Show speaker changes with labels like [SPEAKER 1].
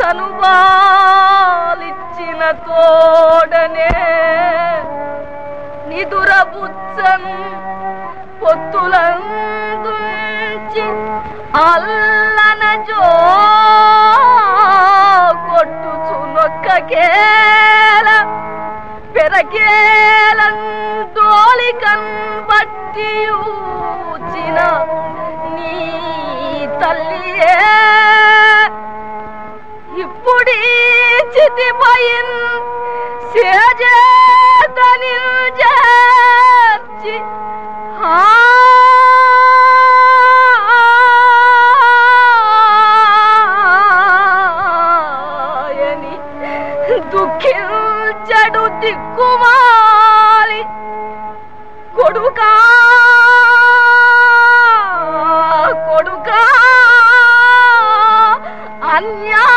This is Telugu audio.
[SPEAKER 1] తనువాలిచ్చిన తోడనే నిదురబుచ్చన్ పొత్తులందుంచి అల్లన జో కొట్టుచు నొక్కకేల పెరకేలం తోలికన్ బట్టి ఊచిన నీ తల్లియే ఇప్పుడీ చితిపైన్ సేజేతని చేర్చి ఆయని దుఃఖించడు దిక్కుమాలి కొడుకా కొడుకా అన్యా